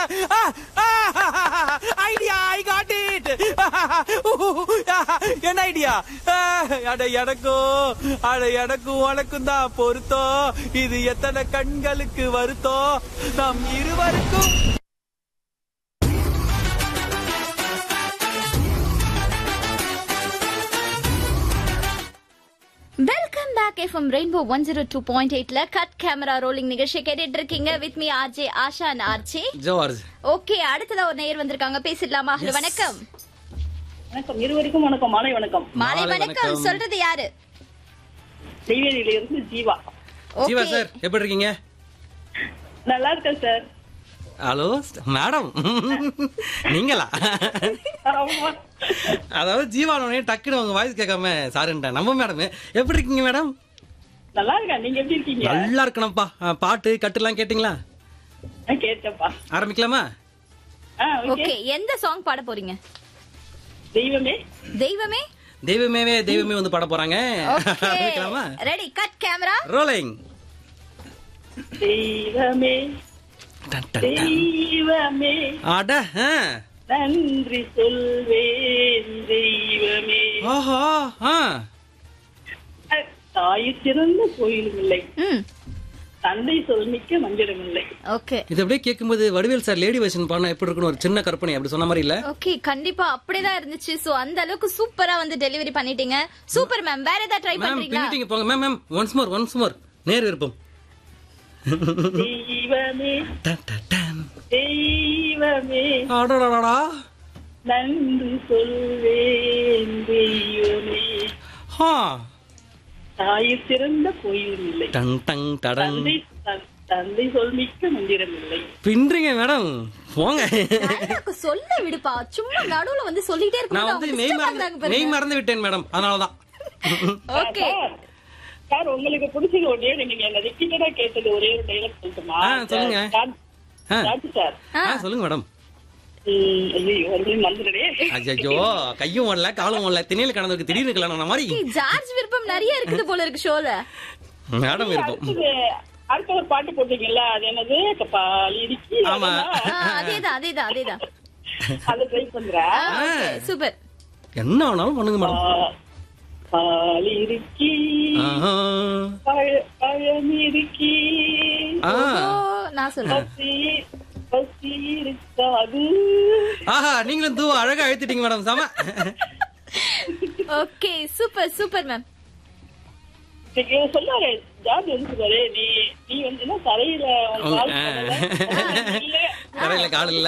Idea I got it என்ன idea அட எனக்கும் அட எனக்கும் உனக்கும் தான் பொருத்தம் இது எத்தனை கண்களுக்கு வருத்தம் நம் இருவருக்கும் welcome back FM rainbow one zero two point எயிட்ல கட் கேமரா ரோலிங் நிகழ்ச்சி கேட்டுட்டு இருக்கீங்க with me RJ Asha RJ George okay அடுத்ததா ஒரு நேயர் வந்திருக்காங்க பேசிடலாமா ஹலோ வணக்கம் வணக்கம் இருவருக்கும் வணக்கம் மாலை வணக்கம் மாலை மாலை வணக்கம் வணக்கம். சொல்றது யாரு நெய்வேலியில இருந்து ஜீவா ஜீவா ஓகே சார் எப்படி இருக்கீங்க நல்லா இருக்கேன் சார் ஹலோ மேடம் நீங்களா ஆமா. அதாவது ஜீவானோடனே டக்குனு உங்க வாய்ஸ் கேட்காம சாருன்ட்டேன் நம்ம மேடம் எப்படி இருக்கீங்க மேடம் நல்லா இருக்கேன் நீங்க எப்படி இருக்கீங்க நல்லா இருக்கணும்ப்பா அஹ், பாட்டு கட்டுலாம் கேட்டிங்களா நான் கேட்டேன்ப்பா ஆரம்பிக்கலாமா ஆ, ஓகே ஓகே எந்த சாங் பாட போறீங்க தெய்வமே தெய்வமே தெய்வமேவே தெய்வமே வந்து பாட போறாங்க ஓகே ஆரம்பிக்கலாமா ரெடி கட் கேமரா ரோலிங் தெய்வமே தெய்வமே அட ஆ. நன்றி சொல்வேன் தெய்வமே ஆஹா ஆ. அஹ், தாய் சிறந்த கோயிலும் இல்லை ம் தந்தை சொல்மிக்க மந்திரம் இல்லை ஓகே இது அப்படியே கேட்கும்போது வடிவேல் சார் லேடி வெர்ஷன் பாடினா எப்படி இருக்குன்னு ஒரு சின்ன கற்பனை அப்படி சொன்ன மாதிரி இல்ல ஓகே கண்டிப்பா அப்படிதான் இருந்துச்சு சோ அந்த அளவுக்கு சூப்பரா வந்து டெலிவரி பண்ணிட்டீங்க சூப்பர் மேம் வேற ஏதாவது ட்ரை மேம் பண்றீங்களா பின்னிட்டீங்க போங்க ma'am ma'am once more once more நேர் விருப்பம் தெய்வமே டன், டன், டன். தெய்வமே அடடடடா. நன்றி சொல்வேன் தெய்வமே ஹா. தாய் சிறந்த கோயிலும் இல்லை டன், டன், டடன். தந்தை தன்- தந்தை சொல்மிக்க மந்திரம் இல்லை பின்றீங்க மேடம் போங்க எனக்கு சொல்ல விடுப்பா சும்மா நடுவுல வந்து சொல்லிட்டே நான் வந்து மெய் மறந்து மெய் மறந்து விட்டேன் மேடம் அதனாலதான் ஓகே சார், சார் உங்களுக்கு பிடிச்சது ஒரே நீங்க என்ன ரிப்பீட்டடா கேட்டது ஒரே ஒரு டைலாக் சொல்லட்டுமா ஆ, சொல்லுங்க. சார், ஆ. சார், சார் ஆ, சொல்லுங்க மேடம் ம், ஐயோ ஒரு மறந்துடே ஐயோ கையும் ஓடல காலும் ஓடல திணையில கடந்ததுக்கு திடீர்னு கல்யாணம் மாதிரி ஜார்ஜ் விருப்பம் நிறைய இருக்குது போல இருக்கு ஷோல மேடம் விருப்பம் அடுத்தது அடுத்த ஒரு பாட்டு போட்டீங்கல்ல அது என்னது கப்பால் இடிக்கி ஆமா. அதேதான் அதேதான் அதேதான் அதை ட்ரை பண்றேன் சூப்பர் என்ன வேணாலும் பண்ணுங்க மேடம் பா- பால் இருக்கி ஆஹா. பழ- பழம் இருக்கி ஆ. நான் சொல்றேன் பசி பசி இருக்காது ஆஹா நீங்களும் தூ அழகா அழுத்திட்டீங்க மேடம் செம ஓகே சூப்பர் சூப்பர் மேம் நீங்க சொன்னாரு ஜார்ஜ் வந்து சொல்றாரு நீ நீ வந்து என்ன தரையில உன் உங்க- கால் ஆ. போடல. இல்ல. கரையில கால் இல்ல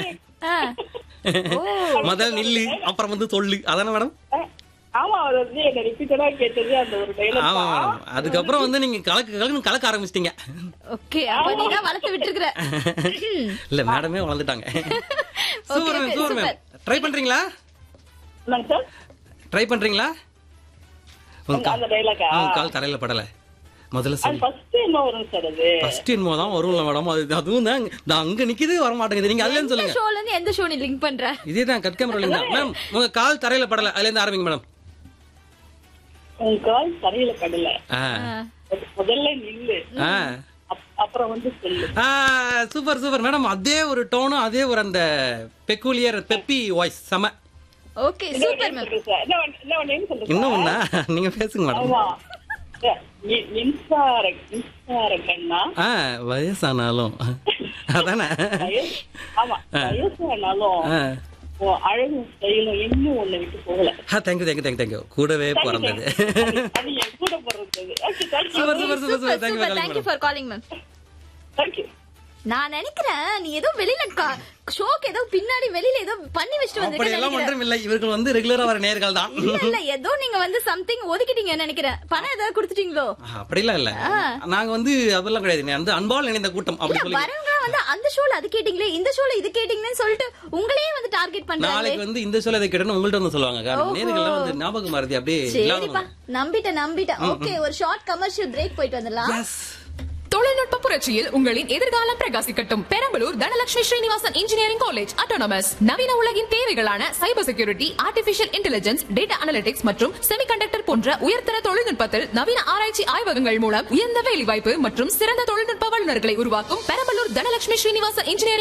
முதல் நில்லு அப்புறம் வந்து சொல்லு அதானே மேடம் ஆமா அவர் வந்து என்ன ரிப்பீட்டடா கேட்டது அந்த ஒரு டைலாக் ஆமா மேடம் அதுக்கப்புறம் வந்து நீங்க கலக்கு கலக்கு கலக்க ஆரம்பிச்சிட்டீங்க ஓகே அப்ப நீ தான் வளர்த்து விட்டுருக்கிற இல்ல மேடமே வளர்ந்துட்டாங்க super ma'am okay, super ma'am super. Try பண்றீங்களா என்னங்க சார் ட்ரை பண்றீங்களா உங்க அந்த- அந்த கால் டைலாக்கா உங்க கால் தரையில படல முதல்ல அது சொல்லு ஃபர்ஸ்ட் என்ன வரும் சார் அது ஃபர்ஸ்ட் என்னமோ தான் வரும்ல மேடம் அது அதுவும் தான் இங்க- அங்க நிக்குது வர மாட்டேங்குது நீங்க அதுல இருந்து எந்த சொல்லுங்க ஷோல இருந்து எந்த ஷோ நீ லிங்க் பண்ற இதே தான் கட் கேமரா தான் மேம் உங்க கால் தரையில படல அதுல இருந்து ஆரம்பிங்க மேடம் உன் கால் தரையில படல ஆ முதல்ல நில்லு ஆ அப்- அப்புறம் வந்து சொல்லு ஆ சூப்பர் சூப்பர் மேடம் அதே ஒரு டோனும் அதே ஒரு அந்த பெக்கூலியர் பெப்பி வாய்ஸ் செம ஓகே சூப்பர் மேம் சொல்றேன் சார். என்ன வேணும்- என்ன வேணும்னு சொல்லுங்க இன்னும் ஒண்ணா நீங்க பேசுங்க மேடம் ஆமா சார், மி- மின்சார மின்சார கண்ணா ஆ வயசானாலும் அதானே வயசு- ஆமா வயசானாலும் ஆ உன் அழகும் ஸ்டைலும் இன்னும் ஒண்ணு விட்டு போகல தேங்க்யூ தேங்க்யூ தேங்க்யூ தேங்க்யூ கூடவே பிறந்தது அது- அது என் கூட பிறந்தது okay thank you super super super super super thank you super thank you for calling ma'am thank you நான் நினைக்கிறேன் நீ ஏதோ வெளியில ஷோக்கு ஏதோ பின்னாடி வெளியில ஏதோ பண்ணி வச்சுட்டு அப்படி வந்திருக்கேன்னு எல்லாம் நினைக்கிறேன் ஒன்றும் இல்லை இவர்கள் வந்து ரெகுலரா வர நேர்கள் தான் இல்ல இல்ல ஏதோ நீங்க வந்து சம்திங் ஒதுக்கிட்டீங்கன்னு நினைக்கிறேன் பணம் ஏதாவது கொடுத்துட்டீங்களோ அப்படிலாம் இல்ல நாங்க வந்து அதெல்லாம் கிடையாது நீ வந்து அன்பால் நினைந்த கூட்டம் அப்படி இல்ல சொல்லி வரவங்க வந்து அந்த ஷோல அது கேட்டீங்களே இந்த ஷோல இது கேட்டீங்கன்னு சொல்லிட்டு உங்களையே வந்து டார்கெட் பண்றாங்களே நாளைக்கு வந்து இந்த சொல்ல இதை கேட்டோன்னு உங்கள்ட்ட வந்து சொல்லுவாங்க காரணம் நேர்கள்லாம் வந்து ஞாபகம் மறதி அப்படியே சரிப்பா இல்லாதவங்க. நம்பிட்டேன் நம்பிட்டேன் ஓகே ஒரு ஷார்ட் கமர்ஷியல் பிரேக் போயிட்டு வந்துடலாம் Yes. தொழில்நுட்ப புரட்சியில் உங்களின் எதிர்காலம் பிரகாசிக்கட்டும் Perambalur Dhanalakshmi Srinivasan engineering college autonomous நவீன உலகின் தேவைகளான cyber security artificial intelligence data analytics மற்றும் செமிகண்டக்டர் போன்ற உயர்தர தொழில்நுட்பத்தில் நவீன ஆராய்ச்சி ஆய்வகங்கள் மூலம் உயர்ந்த வேலைவாய்ப்பு மற்றும் சிறந்த தொழில்நுட்ப வல்லுநர்களை உருவாக்கும் பெரம்பலூர் தனலட்சுமி ஸ்ரீனிவாசன் இன்ஜினியரிங்